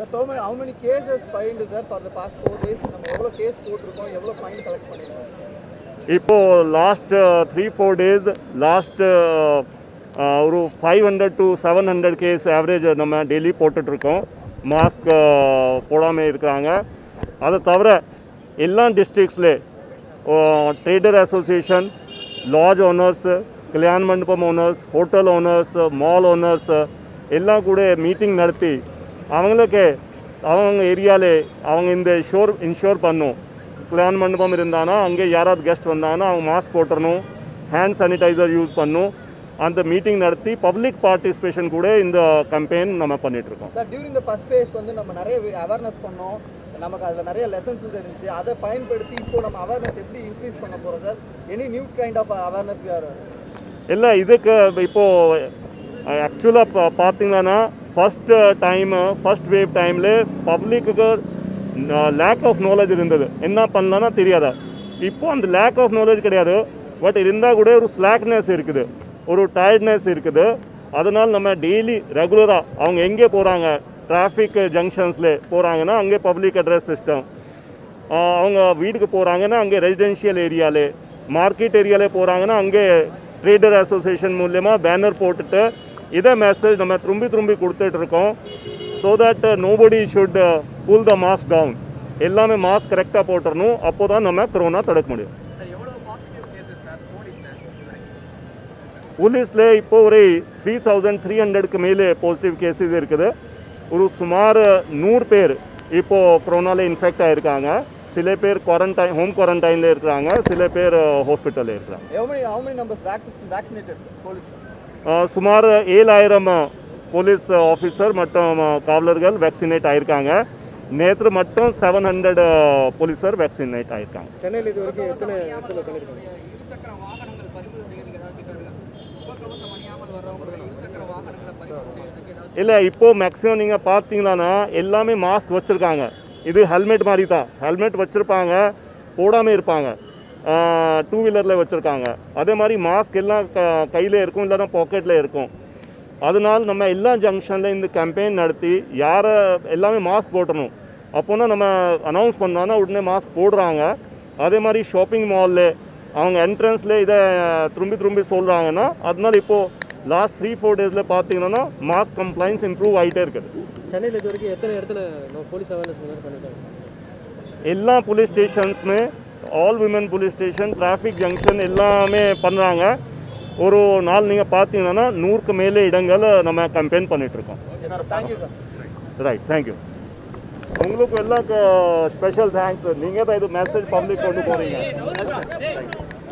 Sir, so many, how many cases filed sir for the past four days? நம்ம எவ்வளோ case போட்டிருக்கோம் எவ்வளோ fine collect பண்ணியிருக்கோம் இப்போ last three four days last ஒரு five hundred to seven hundred case average நம்ம daily போட்டுட்ருக்கோம் mask போடாமல் இருக்கிறாங்க அதை தவிர எல்லா டிஸ்ட்ரிக்ஸ்லே ட்ரேடர் அசோசியேஷன் லாட்ஜ் ஓனர்ஸ் கல்யாண மண்டபம் owners hotel owners mall owners எல்லாம் கூட மீட்டிங் நடத்தி அவங்களுக்கு அவங்க ஏரியாலே அவங்க இந்த ஷோர் இன்ஷோர் பண்ணும் கல்யாண மண்டபம் இருந்தானா அங்கே யாராவது கெஸ்ட் வந்தாங்கன்னா அவங்க மாஸ்க் போட்டுறணும் ஹேண்ட் சானிடைசர் யூஸ் பண்ணும் அந்த மீட்டிங் நடத்தி பப்ளிக் பார்ட்டிசிபேஷன் கூட இந்த கம்பெயின் நம்ம பண்ணிகிட்ருக்கோம் sir during the first phase வந்து நம்ம நிறைய அவேர்னஸ் பண்ணோம் நமக்கு அதில் நிறைய லெசன்ஸ் இருந்துச்சு அதை பயன்படுத்தி இப்போ நம்ம அவேர்னஸ் எப்படி இன்க்ரீஸ் பண்ண போகிறோம் sir any new kind of awareness வேறு இல்லை இதுக்கு இப்போது ஆக்சுவலாக பார்த்தீங்கன்னா ஃபஸ்ட் டைம் ஃபஸ்ட் வேவ் டைமில் பப்ளிக்கு லேக் ஆஃப் நாலேஜ் இருந்தது என்ன பண்ணலான்னா தெரியாதா இப்போ அந்த லேக் ஆஃப் நாலேஜ் கிடையாது பட் இருந்தால் கூட ஒரு ஸ்லாக்னஸ் இருக்குது ஒரு டயர்ட்னஸ் இருக்குது அதனால் நம்ம டெய்லி ரெகுலராக அவங்க எங்கே போகிறாங்க டிராஃபிக் ஜங்ஷன்ஸில் போகிறாங்கன்னா அங்கே பப்ளிக் அட்ரஸ் சிஸ்டம் அவங்க வீட்டுக்கு போகிறாங்கன்னா அங்கே ரெசிடென்ஷியல் ஏரியாலே மார்க்கெட் ஏரியாலே போகிறாங்கன்னா அங்கே ட்ரேடர் அசோசியேஷன் மூலியமாக பேனர் போட்டுட்டு இதை மெசேஜ் நம்ம திரும்பி திரும்பி கொடுத்துட்டு இருக்கோம் so that nobody should pull the mask down எல்லாமே மாஸ்க் கரெக்டாக போட்டுறணும் அப்போ தான் நம்ம கொரோனா தடுக்க முடியும் போலீஸில் இப்போ ஒரு த்ரீ தௌசண்ட் த்ரீ ஹண்ட்ரடுக்கு மேலே பாசிட்டிவ் கேசஸ் இருக்குது ஒரு சுமார் நூறு பேர் இப்போது கொரோனாவில் இன்ஃபெக்ட் ஆகிருக்காங்க சில பேர் குவாரண்டைன் ஹோம் குவாரண்டைனில் இருக்கிறாங்க சில பேர் ஹாஸ்பிட்டலில் இருக்கிறாங்க how many how many numbers vac- vaccinated sir police அஹ், சுமார் ஏழாயிரம் போலீஸ் ஆஃபீஸர் மற்றும் காவலர்கள் வேக்சினேட் ஆயிருக்காங்க நேற்று மட்டும் செவன் ஹண்ட்ரட் போலீஸர் வேக்சினேட் ஆயிருக்காங்க சென்னையில் இது வரைக்கும் எத்தனை எத்தனை பண்ணியிருக்காங்க இருசக்கர வாகனங்கள் பறிமுதல் செய்யறதுக்கு ஏதாவது திட்டம் இருக்கா முகக்கவசம் அணியாமல் வர்றவங்க இருசக்கர வாகனங்களை பறிமுதல் செய்யறதுக்கு ஏதாவது இல்லை இப்போது மேக்ஸிமம் நீங்கள் பார்த்தீங்கன்னா எல்லாமே மாஸ்க் வச்சுருக்காங்க இது ஹெல்மெட் மாதிரி தான் ஹெல்மெட் வச்சுருப்பாங்க போடாமல் இருப்பாங்க டூ வீலரில் வச்சுருக்காங்க அதே மாதிரி மாஸ்க் எல்லாம் க கையில் இருக்கும் இல்லைன்னா பாக்கெட்டில் இருக்கும் அதனால் நம்ம எல்லா ஜங்ஷனில் இந்த கேம்பெயின் நடத்தி யாரை எல்லாமே மாஸ்க் போட்டணும் அப்போனா நம்ம அனௌன்ஸ் பண்ணோன்னா உடனே மாஸ்க் போடுறாங்க அதே மாதிரி ஷாப்பிங் மாலில் அவங்க என்ட்ரன்ஸில் இதை திரும்பி திரும்பி சொல்கிறாங்கன்னா அதனால இப்போது லாஸ்ட் த்ரீ ஃபோர் டேஸில் பார்த்தீங்கன்னா மாஸ்க் கம்ப்ளைண்ட்ஸ் இம்ப்ரூவ் ஆகிட்டே இருக்குது சென்னையில் இது வரைக்கும் எத்தனை இடத்துல நம்ம போலீஸ் அவேர்னஸ் பண்ணியிருக்காங்க எல்லா போலீஸ் ஸ்டேஷன்ஸுமே all women police station traffic junction எல்லாமே பண்ணுறாங்க ஒரு நாள் நீங்கள் பார்த்தீங்கன்னா நூறுக்கு மேலே இடங்கள் நம்ம கம்பெயின் பண்ணிகிட்ருக்கோம் sir thank you sir right thank you உங்களுக்கு எல்லாம் ஸ்பெஷல் தேங்க்ஸ் நீங்கள் தான் இது மெசேஜ் பப்ளிக் கொண்டு போகிறீங்க